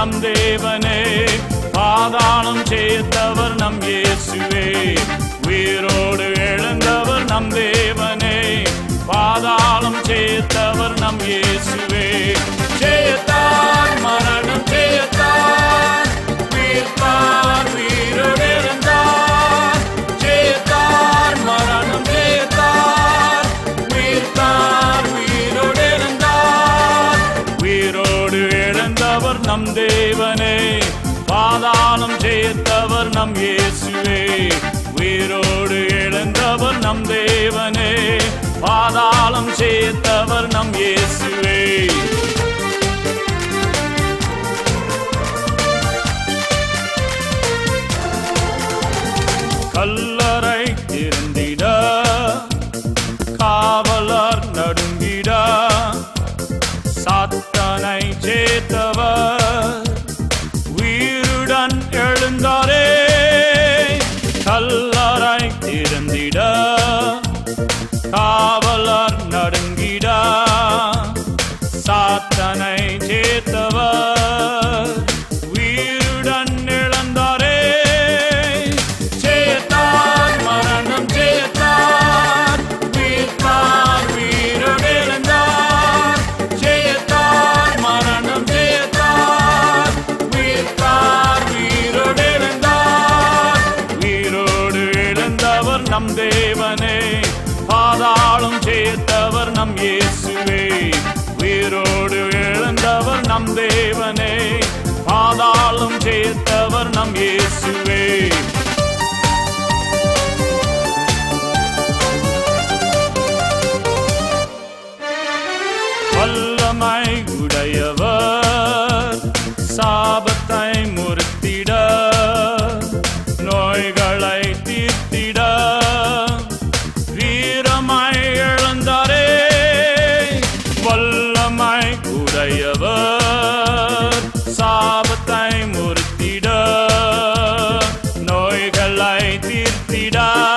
நம் தேவனே பாதாளம் சேர்த்தவர் நம் இயேசுவே உயிரோடு எழுந்தவர் நம் தேவனே பாதாளம் சேர்த்தவர் நம் இயேசுவே ஜெயத்தார் மரணம் ஜெயத்தார் உயிர்த்தார் உயிரோடு எழுந்தார் ஜெயத்தார் மரணம் ஜெயத்தார் உயிர்த்தார் உயிரோடு எழுந்தார் உயிரோடு எழுந்தவர் நம் தேவனே பாதாளம் ஜெயித்தவர் நம் இயேசுவே உயிரோடு எழுந்தவர் நம் தேவனே பாதாளம் ஜெயித்தவர் நம் இயேசுவே கல்லறை இருந்திட காவலர் நடுங்கிட சாத்தனை சேர்த்தவர் உயிருடன் எழுந்தாரே கல்லறை இருந்திட காவலர் நடுங்கிட சாத்தனை சேர்த்தவர் உயிருடன் இழந்தாரே ஜெயத்தார் மரணம் ஜெயத்தார் உயிர்த்தார் உயிரோடு எழுந்தார் ஜெயத்தார் மரணம் ஜெயத்தார் உயிர்த்தார் உயிரோடு எழுந்தார் உயிரோடு எழுந்தவர் நம் தேவனே பாதாளம் ஜெயித்தவர் நம் இயேசுவே உயிரோடு எழுந்தவர் நம் தேவனே பாதாளம் ஜெயித்தவர் நம் இயேசுவே வல்லமை உடையவர் சாபத்தை முறித்திட நோய்களை தீர்த்திட வீரமாய் எழுந்தாரே வல்லமை உடையவர் சாபத்தை முறித்திட நோய்களை தீர்த்திட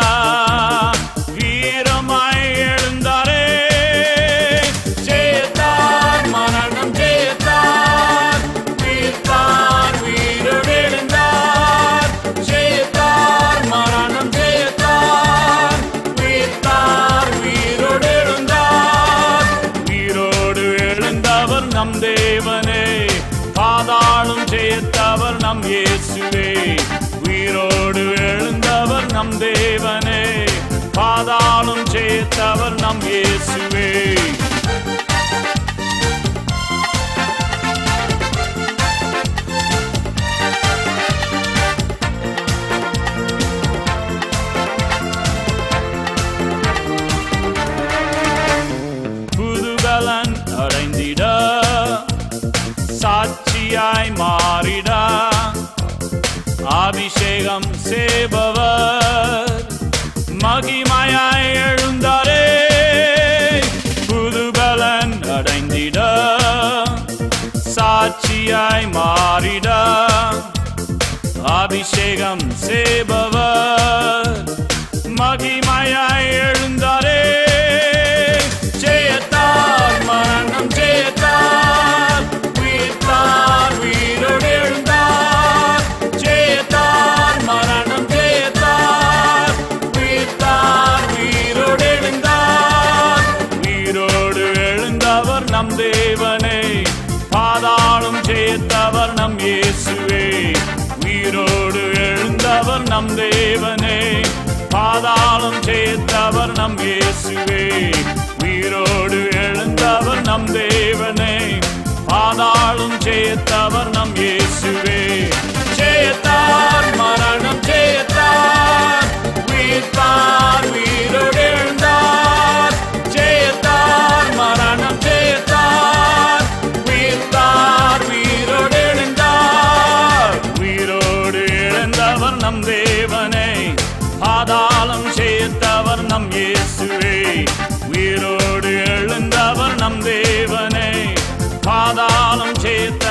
வீரமாய் எழுந்தாரே ஜெயத்தார் மரணம் ஜெயத்தார் வீர்த்தார் வீரோடு எழுந்தார் ஜெயத்தார் மரணம் ஜெயத்தார் வீர்த்தார் வீரோடு எழுந்தார் வீரோடு எழுந்தவர் நம் தேவனே பாதாளும் ஜெயத்தவர் நம் இயேசுவே உயிரோடு எழுந்தவர் நம் தேவனே பாதாளும் ஜெயத்தவர் நம் இயேசுவே புதுபலன் அடைந்திட சாட்சியாய் மாறிட அபிஷேகம் செய்பவர் மகிமையாய் எழுந்தாரே புதுபலன் அடைந்திட சாட்சியாய் மாறிட அபிஷேகம் செய்பவர் மகிமையாய் எழுந்தாரே ஜெயத்தார் மரணம் ஜெயத்தார் உயிர்த்தார் உயிரோடு எழுந்தார் ஜெயத்தார் மரணம் ஜெயத்தார் உயிர்த்தார் உயிரோடு எழுந்தார் உயிரோடு எழுந்தவர் நம் தேவனே பாதாளம் ஜெயித்தவர் நம் இயேசுவே உயிரோடு எழுந்தவர் நம் தேவனே பாதாளம் ஜெயித்தவர் நம் இயேசுவே உயிரோடு எழுந்தவர் நம் தேவனே பாதாளம் ஜெயித்தவர் நம் இயேசுவே ஜெயத்தார் மரணம் ஜெயத்தார் உயிர்த்தார் உயிரோடு எழுந்தார் ஜெயத்தார் மரணம் ஜெயத்தார் உயிர்த்தார் உயிரோடு எழுந்தார் உயிரோடு எழுந்தவர் நம் தேவனே பாதாளம் சேர்த்தவர் நம் இயேசுவே உயிரோடு எழுந்தவர் நம் தேவனே பாதாளம் சேர்த்த